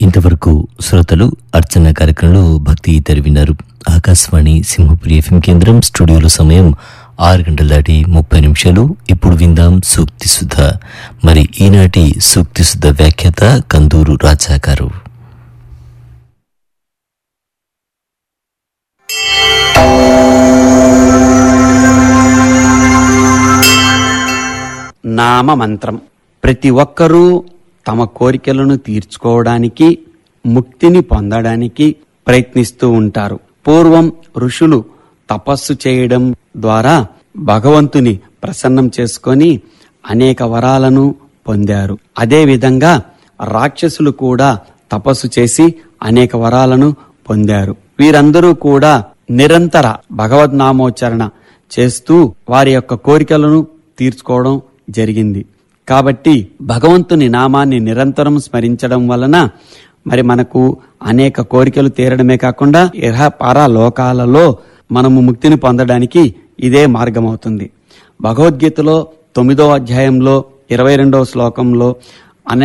ఇంతవరకు శ్రోతలు అర్చన కార్యక్రమంలో భక్తి ఇతరు విన్నారు ఆకాశవాణి సింహపురి ఎఫ్ఎం కేంద్రం స్టూడియోలో సమయం ఆరు గంటల దాటి ముప్పై నిమిషాలు ఇప్పుడు విందాం సూక్తి సుధ మరి ఈనాటి సూక్తి సుధ వ్యాఖ్యాత కందూరు రాజా గారు నామ మంత్రం ప్రతి ఒక్కరూ తమ కోరికలను తీర్చుకోవడానికి ముక్తిని పొందడానికి ప్రయత్నిస్తూ ఉంటారు పూర్వం ఋషులు తపస్సు చేయడం ద్వారా భగవంతుని ప్రసన్నం చేసుకొని అనేక వరాలను పొందారు అదేవిధంగా రాక్షసులు కూడా తపస్సు చేసి అనేక వరాలను పొందారు వీరందరూ కూడా నిరంతర భగవద్నామోచ్చరణ చేస్తూ వారి యొక్క కోరికలను తీర్చుకోవడం జరిగింది కాబట్టి భగవంతుని నామాన్ని నిరంతరం స్మరించడం వలన మరి మనకు అనేక కోరికలు తీరడమే కాకుండా ఇహ పర లోకాలలో మనము ముక్తిని పొందడానికి ఇదే మార్గం అవుతుంది భగవద్గీతలో తొమ్మిదో అధ్యాయంలో ఇరవై రెండవ శ్లోకంలో